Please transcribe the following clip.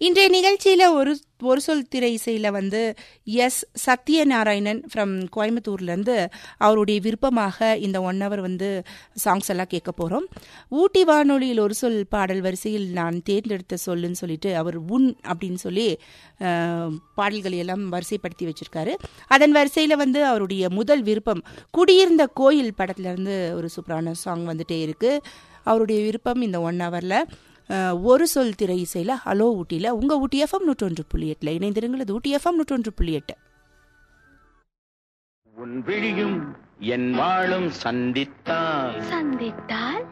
இன்றைய நிகழ்ச்சியில் ஒரு ஒரு சொல் திரை இசையில் வந்து எஸ் சத்யநாராயணன் ஃப்ரம் கோயம்புத்தூர்லேருந்து அவருடைய விருப்பமாக இந்த ஒன் ஹவர் வந்து சாங்ஸ் எல்லாம் கேட்க போகிறோம் ஊட்டி வானொலியில் ஒரு சொல் பாடல் வரிசையில் நான் தேர்ந்தெடுத்த சொல்லுன்னு சொல்லிட்டு அவர் உன் அப்படின்னு சொல்லி அஹ், பாடல்களை எல்லாம் வரிசைப்படுத்தி வச்சிருக்காரு அதன் வரிசையில் வந்து அவருடைய முதல் விருப்பம் குடியிருந்த கோயில் படத்துலேருந்து ஒரு சூப்பரான சாங் வந்துட்டே இருக்கு அவருடைய விருப்பம் இந்த ஒன் ஹவரில் ஒரு சொல் திரை இசையில் ஹலோ ஊட்டியில் உங்கள் ஊட்டி எஃப்எம் நூற்றொன்று புள்ளி எட்டில் இணைந்திருங்கள் அது ஊட்டி எஃப்எம் நூற்றொன்று புள்ளி எட்டு உன் விழியும் என் வாழும் சந்தித்தால் சந்தித்தால்